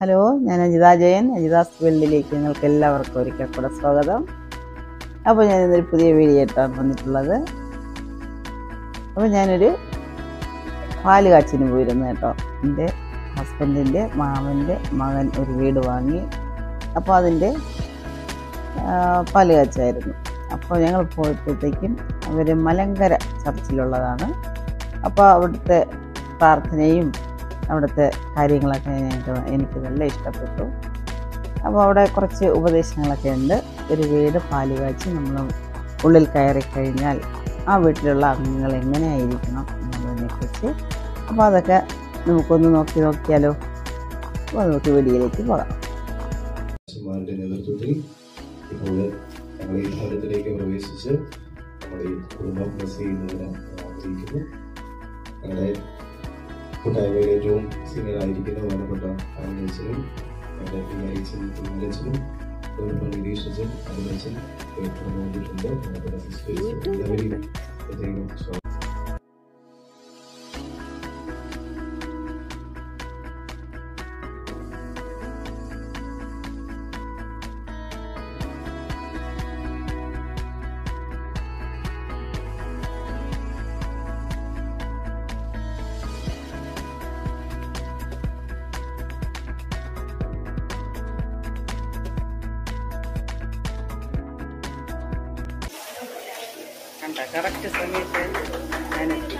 hello ഞാൻ അജിത ജയൻ അജിതാസ് വേൾഡിലേക്ക് നിങ്ങൾക്ക് എല്ലാവർക്കും ഒരിക്കൽ കൂടെ സ്വാഗതം അപ്പോൾ ഞാൻ ഇന്നൊരു പുതിയ വീഡിയോ ആയിട്ടാണ് വന്നിട്ടുള്ളത് അപ്പോൾ ഞാനൊരു പാല് കാച്ചിന് പോയിരുന്നു കേട്ടോ എൻ്റെ ഹസ്ബൻഡിൻ്റെ മാമൻ്റെ മകൻ ഒരു വീട് വാങ്ങി അപ്പോൾ അതിൻ്റെ ആ, പാല് കാച്ചായിരുന്നു അപ്പോൾ ഞങ്ങൾ പോയപ്പോഴത്തേക്കും അവർ മലങ്കര ചർച്ചിലുള്ളതാണ് അപ്പോൾ അവിടുത്തെ പ്രാർത്ഥനയും അവിടുത്തെ കാര്യങ്ങളൊക്കെ ഞങ്ങൾക്ക് എനിക്ക് നല്ല ഇഷ്ടപ്പെട്ടു അപ്പോൾ അവിടെ കുറച്ച് ഉപദേശങ്ങളൊക്കെ ഉണ്ട് ഒരു വീട് പാല് കാച്ചി നമ്മൾ ഉള്ളിൽ കയറി കഴിഞ്ഞാൽ ആ വീട്ടിലുള്ള അംഗങ്ങൾ എങ്ങനെയായിരിക്കണം എന്നുള്ളതിനെക്കുറിച്ച് അപ്പോൾ അതൊക്കെ നമുക്കൊന്ന് നോക്കി നോക്കിയാലോ അപ്പോൾ നമുക്ക് വീഡിയോയിലേക്ക് പോകാം അച്ഛന്മാരുടെ നേതൃത്വത്തിൽ ഇപ്പോൾ ഞങ്ങൾ ഈ ഭവനത്തിലേക്ക് പ്രവേശിച്ച് നമ്മുടെ ഈ കുടുംബം ബ്ലസ് ചെയ്യുന്നതിന് ആഗ്രഹിക്കുന്നു ഞങ്ങളുടെ കൂട്ടായ്മയിൽ ഏറ്റവും സീനിയർ ആയിരിക്കുന്ന ബഹുമാനപ്പെട്ട അരുണച്ചനും ഞങ്ങളുടെ പിന്നീച്ചനും കുഞ്ഞച്ചനും അതോടൊപ്പം നിരീക്ഷച്ചൻ അരുണച്ചൻ വന്നിട്ടുണ്ട് ബഹുമാനപ്പെട്ട സിസ്റ്റേഴ്സ് എല്ലാവരെയും പ്രത്യേകം സ്വാഗതം കണ്ട കറക്റ്റ് സമയത്ത് ഞാനെത്തി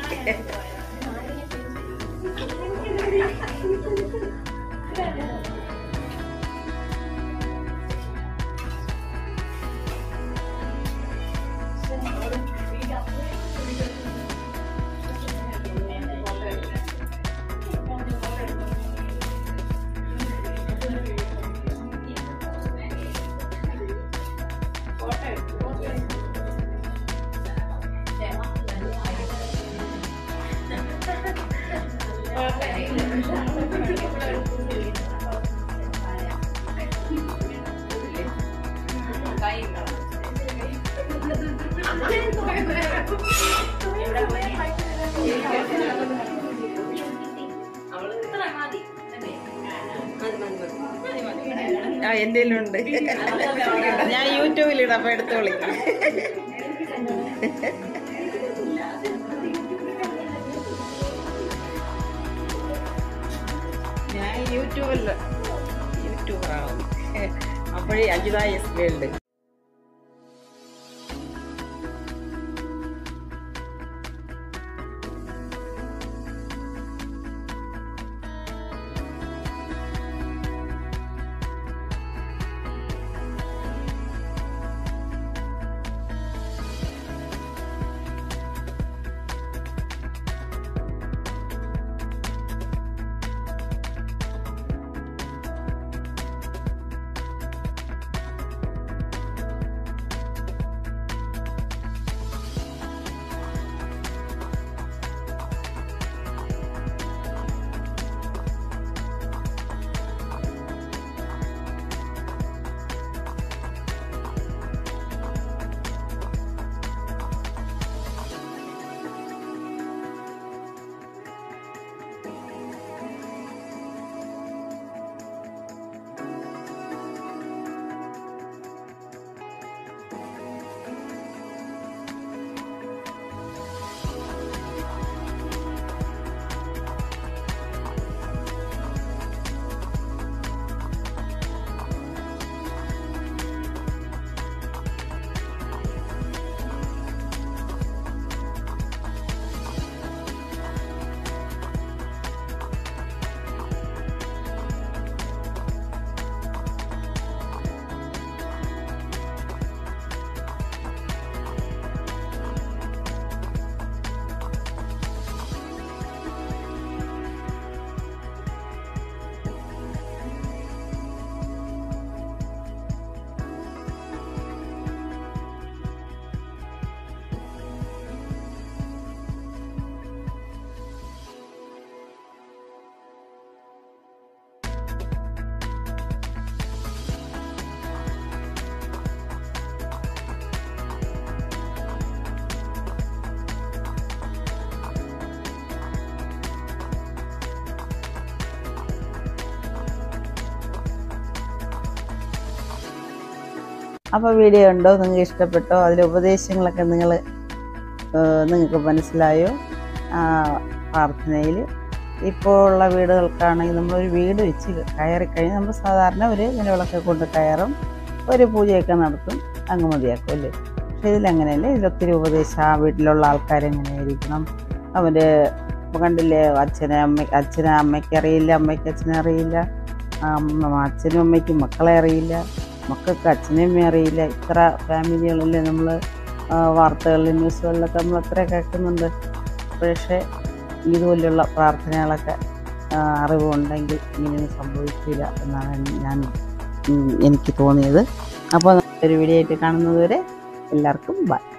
ആ എൻ്റെ ഉണ്ട് ഞാൻ യൂട്യൂബിലിടാം അപ്പൊ എടുത്തോളി ഞാൻ യൂട്യൂബിൽ യൂട്യൂബറാണ് അപ്പോഴേ അജിത എസ് വേൾഡ് അപ്പോൾ വീഡിയോ ഉണ്ടോ നിങ്ങൾക്ക് ഇഷ്ടപ്പെട്ടോ അതിലെ ഉപദേശങ്ങളൊക്കെ നിങ്ങൾ നിങ്ങൾക്ക് മനസ്സിലായോ ആ പ്രാർത്ഥനയിൽ ഇപ്പോൾ ഉള്ള വീടുകൾക്കാണെങ്കിൽ നമ്മളൊരു വീട് വെച്ച് കയറി കഴിഞ്ഞാൽ നമ്മൾ സാധാരണ ഒരു നിലവിളക്കെ കൊണ്ട് കയറും ഒരു പൂജയൊക്കെ നടത്തും അങ്ങ് മതിയാക്കും അല്ലേ പക്ഷേ ഇതിലങ്ങനെയല്ല ഇതിലൊത്തിരി ഉപദേശം ആ വീട്ടിലുള്ള ആൾക്കാരെങ്ങനെയായിരിക്കണം അവർ കണ്ടില്ലേ അച്ഛനെ അമ്മ അച്ഛനെ അമ്മയ്ക്ക് അറിയില്ല അമ്മയ്ക്ക് അച്ഛനെ അറിയില്ല ആ, അമ്മ- അച്ഛനും അമ്മയ്ക്കും മക്കളെ അറിയില്ല മക്കൾക്ക് അച്ഛനെയും അമ്മയും അറിയില്ല ഇത്ര ഫാമിലികളല്ലേ നമ്മൾ വാർത്തകളിൽ ന്യൂസുകളിലൊക്കെ നമ്മൾ എത്ര കേൾക്കുന്നുണ്ട് പക്ഷേ ഇതുപോലെയുള്ള പ്രാർത്ഥനകളൊക്കെ ആ, അറിവുണ്ടെങ്കിൽ ഇങ്ങനെയൊന്നും സംഭവിക്കില്ല എന്നാണ് ഞാൻ ഉം, എനിക്ക് തോന്നിയത് അപ്പോൾ ഒരു വീഡിയോ ആയിട്ട് കാണുന്നത് വരെ എല്ലാവർക്കും ബൈ